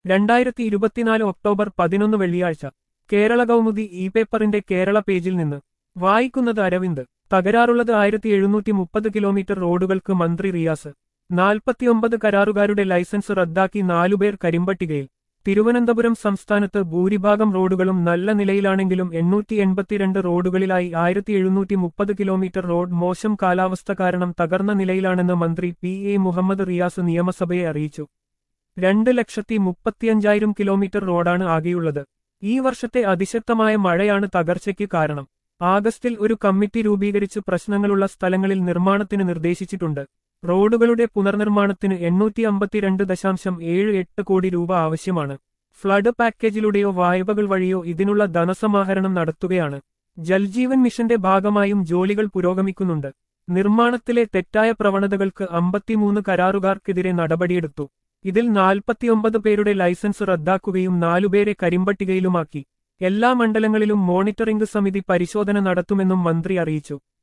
രണ്ടായിരത്തി ഇരുപത്തിനാല് ഒക്ടോബർ പതിനൊന്ന് വെള്ളിയാഴ്ച കേരള കൗമുദി ഇ പേപ്പറിന്റെ കേരള പേജിൽ നിന്ന് വായിക്കുന്നത് അരവിന്ദ് തകരാറുള്ളത് ആയിരത്തി എഴുന്നൂറ്റി മുപ്പത് കിലോമീറ്റർ റോഡുകൾക്ക് മന്ത്രി റിയാസ് നാൽപ്പത്തിയൊമ്പത് കരാറുകാരുടെ ലൈസൻസ് റദ്ദാക്കി നാലുപേർ കരിമ്പട്ടികയിൽ തിരുവനന്തപുരം സംസ്ഥാനത്ത് ഭൂരിഭാഗം റോഡുകളും നല്ല നിലയിലാണെങ്കിലും എണ്ണൂറ്റി എൺപത്തിരണ്ട് റോഡുകളിലായി ആയിരത്തി എഴുന്നൂറ്റി മുപ്പത് കിലോമീറ്റർ റോഡ് മോശം കാലാവസ്ഥ കാരണം തകർന്ന നിലയിലാണെന്ന് മന്ത്രി പി എ മുഹമ്മദ് റിയാസ് നിയമസഭയെ അറിയിച്ചു രണ്ട് ലക്ഷത്തി മുപ്പത്തിയഞ്ചായിരം കിലോമീറ്റർ റോഡാണ് ആകെയുള്ളത് ഈ വർഷത്തെ അതിശക്തമായ മഴയാണ് തകർച്ചയ്ക്ക് കാരണം ആഗസ്റ്റിൽ ഒരു കമ്മിറ്റി രൂപീകരിച്ച് പ്രശ്നങ്ങളുള്ള സ്ഥലങ്ങളിൽ നിർമ്മാണത്തിന് നിർദ്ദേശിച്ചിട്ടുണ്ട് റോഡുകളുടെ പുനർനിർമ്മാണത്തിന് എണ്ണൂറ്റി അമ്പത്തിരണ്ട് ദശാംശം ഏഴ് എട്ട് കോടി രൂപ ആവശ്യമാണ് ഫ്ലഡ് പാക്കേജിലൂടെയോ വായ്പകൾ വഴിയോ ഇതിനുള്ള ധനസമാഹരണം നടത്തുകയാണ് ജൽജീവൻ മിഷന്റെ ഭാഗമായും ജോലികൾ പുരോഗമിക്കുന്നുണ്ട് നിർമ്മാണത്തിലെ തെറ്റായ പ്രവണതകൾക്ക് അമ്പത്തിമൂന്ന് കരാറുകാർക്കെതിരെ നടപടിയെടുത്തു ഇതിൽ നാൽപ്പത്തിയൊമ്പത് പേരുടെ ലൈസൻസ് റദ്ദാക്കുകയും നാലുപേരെ കരിമ്പട്ടികയിലുമാക്കി എല്ലാ മണ്ഡലങ്ങളിലും മോണിറ്ററിംഗ് സമിതി പരിശോധന നടത്തുമെന്നും മന്ത്രി അറിയിച്ചു